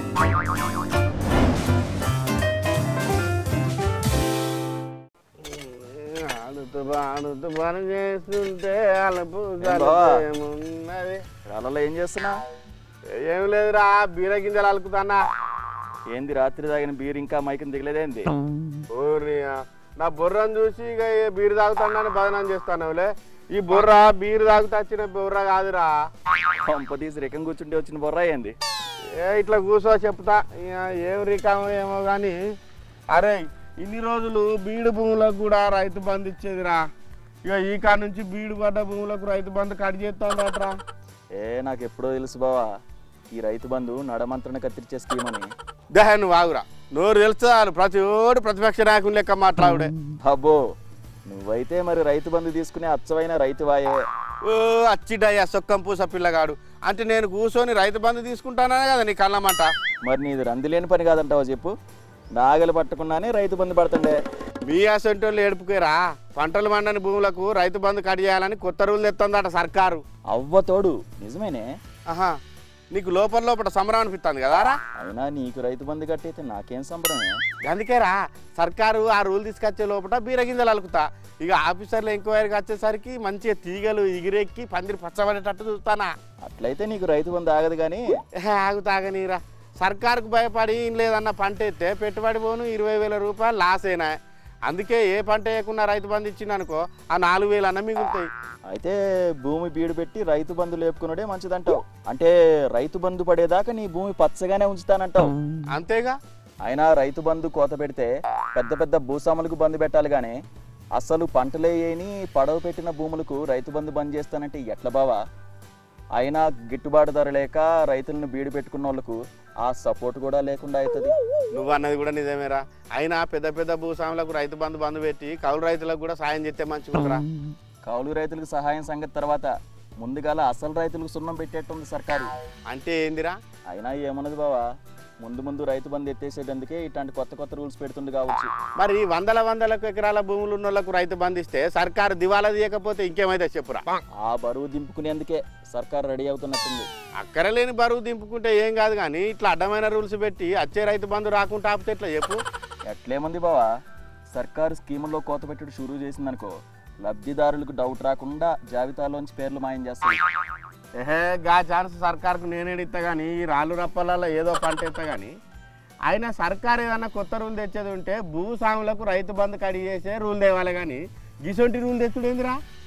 ఆడుతూ పాడుతూ పని చేస్తుంటే అలుపు బావా? ఏమున్నది అలలో ఏం చేస్తున్నా ఏం లేదురా బీర గింజలు అలుకుతానా ఏంది రాత్రి తాగిన బీర్ ఇంకా మైకం దిగలేదేంది ఓరి నా బుర్రను చూసి ఇక ఏ బీరు తాగుతానని బదనం చేస్తానులే ఈ బుర్ర బీరు తాగుతా వచ్చిన బుర్ర కాదురా పంప తీసి రికం కూర్చుంటే వచ్చిన బొర్రా ఏంది ఏ ఇట్లా కూర్చో చెప్తా ఇక ఏం రికామో ఏమో కానీ అరే ఇన్ని రోజులు బీడు భూములకు కూడా రైతు బంధు ఇచ్చేదిరా ఇక ఈ కాడ నుంచి బీడు పడ్డ భూములకు రైతు బంధు కట్ చేస్తుందట్రా ఏ నాకు ఎప్పుడో తెలుసు బావా ఈ రైతు బంధు నడమంత్రణ కత్తిరించే స్కీమ్ అని దేహ నువ్వు ఆగురా నోరు తెలుస్తా ప్రతి ఓడు ప్రతిపక్ష నాయకుని లెక్క మాట్లాడుడే అబ్బో నువ్వైతే మరి రైతు బంధు తీసుకునే అచ్చవైన రైతువాయే ఓ అచ్చిడయ్యా సొక్కం పూస పిల్లగాడు అంటే నేను కూర్చొని రైతు బంధు తీసుకుంటాననే కదా నీ కళ్ళమాట మరి నీది రందిలేని పని కాదంటావా చెప్పు నాగలి పట్టకుండానే రైతు బంధు పడుతుండే మీ అసంటోళ్ళు ఏడుపుకేరా పంటలు పండని భూములకు రైతు బంధు కట్ చేయాలని కొత్త రూల్ తెస్తుందట సర్కారు అవ్వ తోడు నిజమేనే ఆహా నీకు లోపల లోపల సంబరం అనిపిస్తుంది కదారా అయినా నీకు రైతు బంధు కట్టయితే నాకేం సంబరమే అందుకేరా సర్కారు ఆ రూల్ తీసుకొచ్చే లోపల బీరగింజలు అలుకుతా ఇక ఆఫీసర్లు ఎంక్వైరీకి వచ్చేసరికి మంచిగా తీగలు ఎగిరెక్కి పందిరి పచ్చబడేటట్టు చూస్తానా అట్లయితే నీకు రైతు బంధు ఆగదు కానీ ఏహే, ఆగు తాగనీరా సర్కారుకు భయపడి ఏం లేదన్న పంట ఎత్తే పెట్టుబడి పోను ఇరవై వేల రూపాయలు లాస్ అయినా అందుకే ఏ పంట వేయకుండా రైతు బంధు ఇచ్చింది అనుకో ఆ నాలుగు వేలు అన్న మిగులుతాయి అయితే భూమి బీడు పెట్టి రైతు బంధు లేపుకున్నాడే మంచిదంటావు అంటే రైతు బంధు పడేదాకా నీ భూమి పచ్చగానే ఉంచుతానంటావు అంతేగా అయినా రైతు బంధు కోత పెడితే పెద్ద పెద్ద భూస్వాములకు బంధు పెట్టాలి కానీ అసలు పంటలే ఏని పడవ పెట్టిన భూములకు రైతు బంధు బంద్ చేస్తానంటే ఎట్ల బావా అయినా గిట్టుబాటు ధర లేక రైతులను బీడు పెట్టుకున్న వాళ్ళకు ఆ సపోర్ట్ కూడా లేకుండా అవుతుంది నువ్వు అన్నది కూడా నిజమేరా అయినా పెద్ద పెద్ద భూస్వాములకు రైతు బంధు బంధు పెట్టి కౌలు రైతులకు కూడా సాయం చేస్తే మంచిగుందిరా కౌలు రైతులకు సహాయం సంగతి తర్వాత ముందుగాల అసలు రైతులకు సున్నం పెట్టేట్టుంది సర్కారు అంటే ఏందిరా అయినా ఏమన్నది బావా ముందు ముందు రైతు బంధు ఎత్తేసేటందుకే ఇట్లాంటి కొత్త కొత్త రూల్స్ పెడుతుంది కావచ్చు మరి వందల వందలకు ఎకరాల భూములు ఉన్న వాళ్ళకు రైతు బంధు ఇస్తే సర్కారు దివాలా తీయకపోతే ఇంకేమైతే చెప్పురా ఆ బరువు దింపుకునేందుకే సర్కారు రెడీ అవుతున్నట్టుంది అక్కరలేని బరువు దింపుకుంటే ఏం కాదు కానీ ఇట్లా అడ్డమైన రూల్స్ పెట్టి వచ్చే రైతు బంధు రాకుండా ఆపితే ఎట్లా చెప్పు ఎట్లేముంది బావా సర్కారు స్కీముల్లో కోత పెట్టుడు షురూ చేసిందనుకో లబ్ధిదారులకు డౌట్ రాకుండా జాబితాలోంచి పేర్లు మాయం చేస్తుంది ఏహే గా ఛాన్స్ సర్కార్కు నేనేడు ఇస్తా కానీ ఈ రాళ్ళు రప్పలలో ఏదో పంట ఇస్తా కానీ అయినా సర్కార్ ఏదన్నా కొత్త రూల్ తెచ్చేది ఉంటే భూస్వాములకు రైతు బంధు కడిగి చేసే రూల్ తేవాలి కానీ గిసొంటి రూల్ తెచ్చుడు ఏందిరా